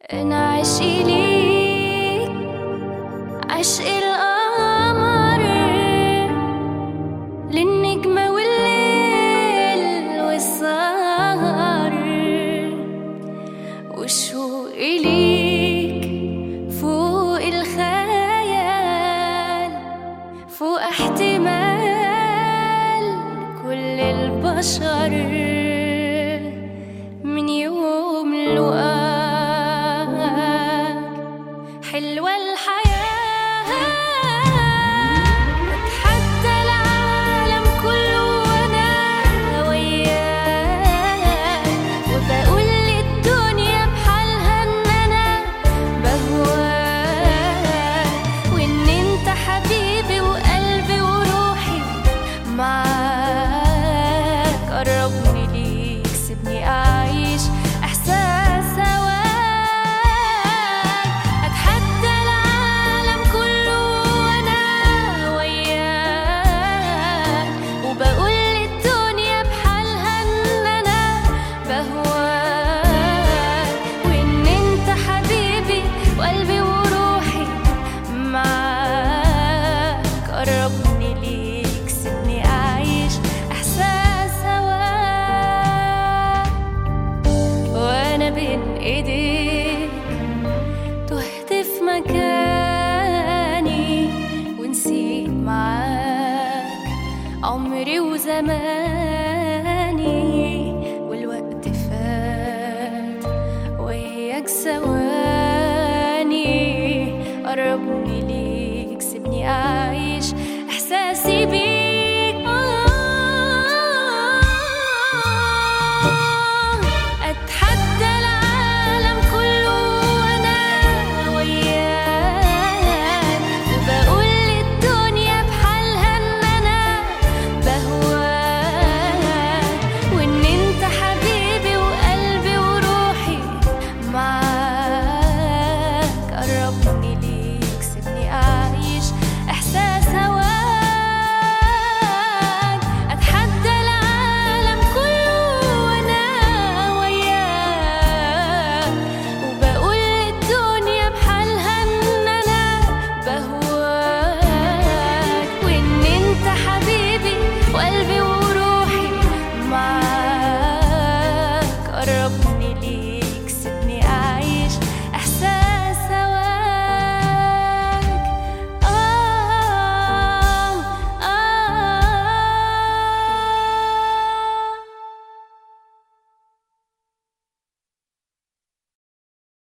أنا عشقي ليك عشق القمر للنجمة والليل والسهر والشوق ليك فوق الخيال فوق احتمال كل البشر من يوم لقاك حلوة الحياة أتحدى العالم كله وأنا وياك وبقول للدنيا بحالها إن أنا بهواك وإن أنت حبيبي وقلبي وروحي معاك قربني ليك سيبني أعيش إحساس هواك أتحدى العالم كله وأنا وياك وبقول للدنيا بحالها إن أنا بهواك وإن أنت حبيبي وقلبي وروحي معاك قربني ليك سيبني أعيش إحساس هواك وأنا بين إيديك تهت في مكاني ونسيت معاك عمري وزمان